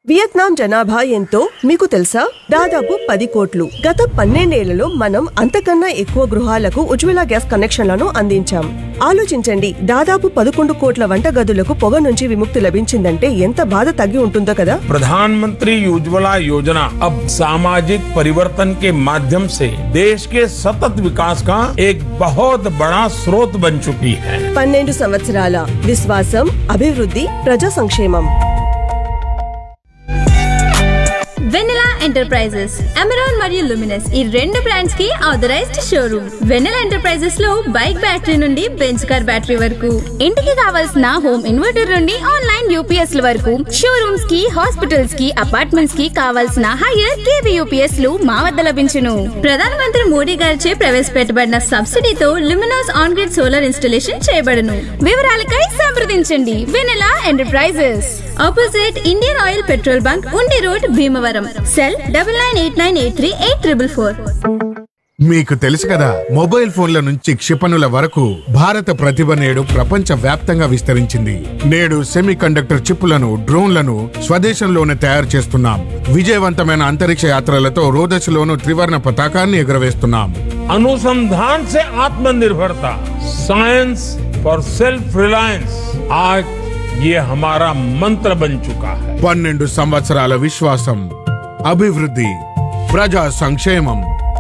Vietnam జనాభా ఎంతో మీకు తెలుసా దాదాపు పది కోట్లు గత పన్నెండేళ్లలో మనం అంతకన్నా ఎక్కువ గృహాలకు ఉజ్వల గ్యాస్ కనెక్షన్లను అందించాం ఆలోచించండి దాదాపు పదకొండు కోట్ల వంటగదులకు పొగ నుంచి విముక్తి లభించిందంటే ఎంత బాధ తగ్గి ఉంటుందో కదా प्रधानमंत्री उज्ज्वला योजना अब सामाजिक परिवर्तन के माध्यम से देश के सतत विकास का एक बहुत बड़ा स्रोत बन चुकी है పన్నెండు సంవత్సరాల విశ్వాసం అభివృద్ధి ప్రజా సంక్షేమం వెన్నెలా ఎంటర్ప్రైజెస్ అమెరాన్ మరియు లుమినస్ ఈ రెండు బ్రాండ్స్ కి ఆథరైజ్డ్ షోరూమ్ వెన్నెలా ఎంటర్ప్రైజెస్ లో బైక్ బ్యాటరీ నుండి బెంచ్ కార్ బ్యాటరీ వరకు ఇంటికి కావాల్సిన హోమ్ ఇన్వర్టర్ నుండి ఆన్లైన్ యూపీఎస్ ల వరకు షోరూమ్స్ కి హాస్పిటల్స్ కి అపార్ట్మెంట్స్ కి కావాల్సిన హైయర్ కేవీ యూపీఎస్ లు మా వద్ద లభించును ప్రధానమంత్రి మోడీ గారిచే ప్రవేశపెట్టబడిన సబ్సిడీతో Luminous on grid solar installation చేయబడును వివరాలకై సంప్రదించండి Vennela enterprises opposite Indian Oil petrol bunk Undi road Bhimavaram cell double nine eight nine eight three eight triple four మీకు తెలుసు కదా మొబైల్ ఫోన్ల నుంచి క్షిపణుల వరకు భారత ప్రతిభ నేడు ప్రపంచ వ్యాప్తంగా విస్తరించింది నేడు సెమీ కండక్టర్ చిప్పులను డ్రోన్లను స్వదేశంలోనే తయారు చేస్తున్నాం విజయవంతమైన అంతరిక్ష యాత్రలతో రోదశలోను త్రివర్ణ పతాకాన్ని ఎగురవేస్తున్నాం अनुसंधान से आत्मनिर्भरता साइंस फॉर सेल्फ रिलायंस आज ये हमारा मंत्र बन चुका है పన్నెండు సంవత్సరాల విశ్వాసం అభివృద్ధి ప్రజా సంక్షేమం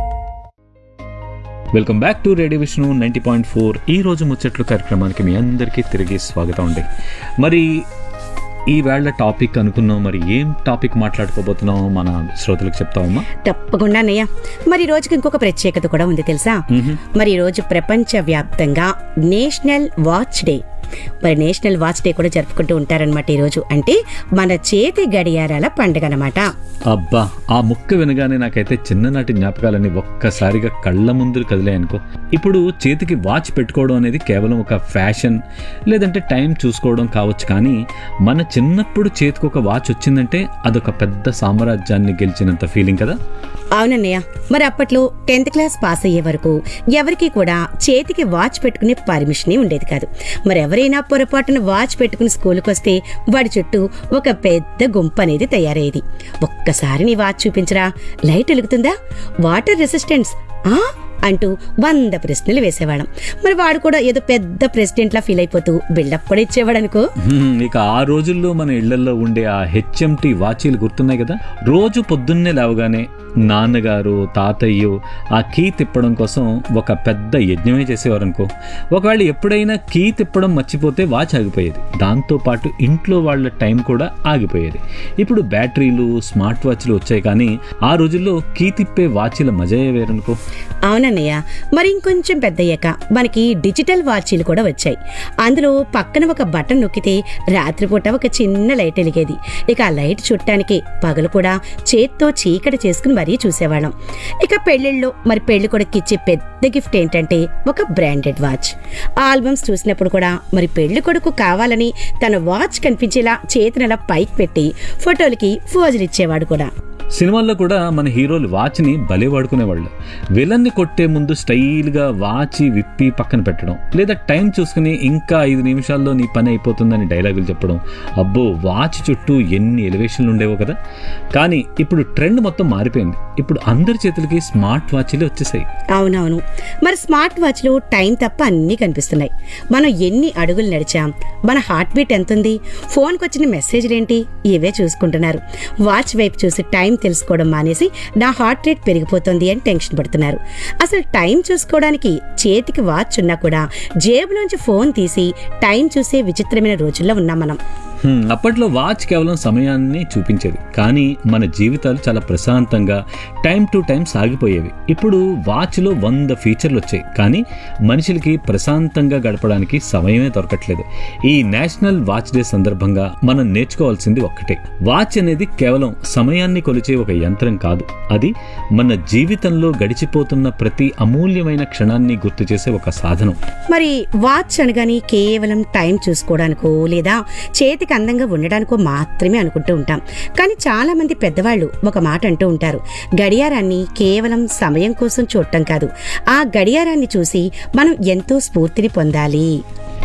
welcome back to radio Vishnu ninety point four ఈ రోజు ముచ్చట్లు కార్యక్రమానికి మీ అందరికీ తిరిగి స్వాగతం అండి మరి ఈ వేళ టాపిక్ అనుకున్నాం మరి ఏం టాపిక్ మాట్లాడుకోబోతున్నాం మన శ్రోతలకు చెప్తామమ్మా తప్పకుండా అన్నయ్య మరి ఈ రోజుకి ఇంకొక ప్రత్యేకత కూడా ఉంది తెలుసా మరి ఈ రోజు ప్రపంచ వ్యాప్తంగా నేషనల్ వాచ్ డే మరి నేషనల్ వాచ్ డే కూడా జరుపుకుంటూ ఉంటారనమాట ఈ రోజు అంటే మన చేతి గడియారాల పండుగ అనమాట అబ్బా ఆ ముక్క వినగానే నాకైతే చిన్ననాటి జ్ఞాపకాలన్నీ ఒక్కసారిగా కళ్ళ ముందు కదిలే అనుకో ఇప్పుడు చేతికి వాచ్ పెట్టుకోవడం అనేది కేవలం ఒక ఫ్యాషన్ లేదంటే టైం చూసుకోవడం కావచ్చు కానీ మన చిన్నప్పుడు చేతికి ఒక వాచ్ వచ్చిందంటే అదొక పెద్ద సామ్రాజ్యాన్ని గెలిచినంత ఫీలింగ్ కదా అవునన్నయ్య మరి అప్పట్లో టెన్త్ క్లాస్ పాస్ అయ్యే వరకు ఎవరికి కూడా చేతికి వాచ్ పెట్టుకునే పర్మిషన్ ఉండేది కాదు మరి ఎవరైనా పొరపాటున వాచ్ పెట్టుకుని స్కూల్కి వస్తే వాడి చుట్టూ ఒక పెద్ద గుంపు అనేది తయారయ్యేది ఒక్కసారి నీ వాచ్ చూపించరా లైట్ వెలుగుతుందా వాటర్ రెసిస్టెన్స్ ఆ అంటూ వంద ప్రశ్నలు వేసేవాళ్ళం మరి వాడు కూడా ఏదో పెద్ద ప్రెసిడెంట్ లా ఫీల్ అయిపోతూ బిల్డప్ కూడా ఇచ్చేవాడు అనుకో హ్మ్, ఇక ఆ రోజుల్లో మన ఇళ్లలో ఉండే ఆ హెచ్ఎంటి వాచీలు గుర్తున్నాయి కదా రోజు పొద్దున్నే లేవగానే నాన్నగారు తాతయ్య ఆ కీ తిప్పడం కోసం ఒక పెద్ద యజ్ఞమే చేసేవారు అనుకో ఒకవేళ ఎప్పుడైనా కీ తిప్పడం మర్చిపోతే వాచ్ ఆగిపోయేది దాంతో పాటు ఇంట్లో వాళ్ళ టైం కూడా ఆగిపోయేది ఇప్పుడు బ్యాటరీలు స్మార్ట్ వాచ్లు వచ్చాయి కానీ ఆ రోజుల్లో కీ తిప్పే వాచీల మజాయే వేరనుకో అవునన్నయ్య మరి ఇంకొంచెం పెద్దయ్యాక మనకి డిజిటల్ వాచీలు కూడా వచ్చాయి అందులో పక్కన ఒక బటన్ నొక్కితే రాత్రిపూట ఒక చిన్న లైట్ వెలిగేది ఇక ఆ లైట్ చుట్టానికి పగలు కూడా చేత్తో చీకటి చేసుకుని మరీ చూసేవాళ్ళం ఇక పెళ్లిళ్ళలో మరి పెళ్లి కొడుకు ఇచ్చే పెద్ద గిఫ్ట్ ఏంటంటే ఒక బ్రాండెడ్ వాచ్ ఆల్బమ్స్ చూసినప్పుడు కూడా మరి పెళ్లి కొడుకు కావాలని తన వాచ్ కనిపించేలా చేతిని అలా పైకి పెట్టి ఫోటోలకి ఫోజులు ఇచ్చేవాడు కూడా సినిమాల్లో కూడా మన హీరోలు వాచ్ని భలే వాడుకునేవాళ్ళు విలన్ని కొట్టే ముందు స్టైల్గా వాచి విప్పి పక్కన పెట్టడం లేదా టైం చూసుకుని ఇంకా ఐదు నిమిషాల్లో నీ పని అయిపోతుందని డైలాగులు చెప్పడం అబ్బో వాచ్ చుట్టూ ఎన్ని ఎలివేషన్లు ఉండేవో కదా కానీ ఇప్పుడు ట్రెండ్ మొత్తం మారిపోయింది ఇప్పుడు అందరి చేతులకి స్మార్ట్ వాచ్లు వచ్చేసాయి అవునవును మరి స్మార్ట్ వాచ్లో టైం తప్ప అన్నీ కనిపిస్తున్నాయి మనం ఎన్ని అడుగులు నడిచాం మన హార్ట్ బీట్ ఎంత ఉంది ఫోన్కి వచ్చిన మెసేజ్లు ఏంటి ఇవే చూసుకుంటున్నారు వాచ్ వైపు చూసి టైం తెలుసుకోవడం మానేసి నా హార్ట్ రేట్ పెరిగిపోతుంది అని టెన్షన్ పడుతున్నారు అసలు టైం చూసుకోవడానికి చేతికి వాచ్ ఉన్నా కూడా జేబులోంచి ఫోన్ తీసి టైం చూసే విచిత్రమైన రోజుల్లో ఉన్నాం మనం హ్మ్, అప్పట్లో వాచ్ కేవలం సమయాన్ని చూపించేది కానీ మన జీవితాలు చాలా ప్రశాంతంగా టైం టు టైం సాగిపోయేవి ఇప్పుడు వాచ్లో వంద ఫీచర్లు వచ్చాయి కానీ మనుషులకి ప్రశాంతంగా గడపడానికి సమయమే దొరకట్లేదు ఈ నేషనల్ వాచ్ డే సందర్భంగా మనం నేర్చుకోవాల్సింది ఒక్కటే వాచ్ అనేది కేవలం సమయాన్ని కొలిచే ఒక యంత్రం కాదు అది మన జీవితంలో గడిచిపోతున్న ప్రతి అమూల్యమైన క్షణాన్ని గుర్తు చేసే ఒక సాధనం మరి వాచ్ అనగాని కేవలం టైం చూసుకోవడానికో లేదా చేతికి అందంగా ఉండడానికో మాత్రమే అనుకుంటూ ఉంటాం కానీ చాలా మంది పెద్దవాళ్ళు ఒక మాట అంటూ ఉంటారు గడియారాన్ని కేవలం సమయం కోసం చూడటం కాదు ఆ గడియారాన్ని చూసి మనం ఎంతో స్ఫూర్తిని పొందాలి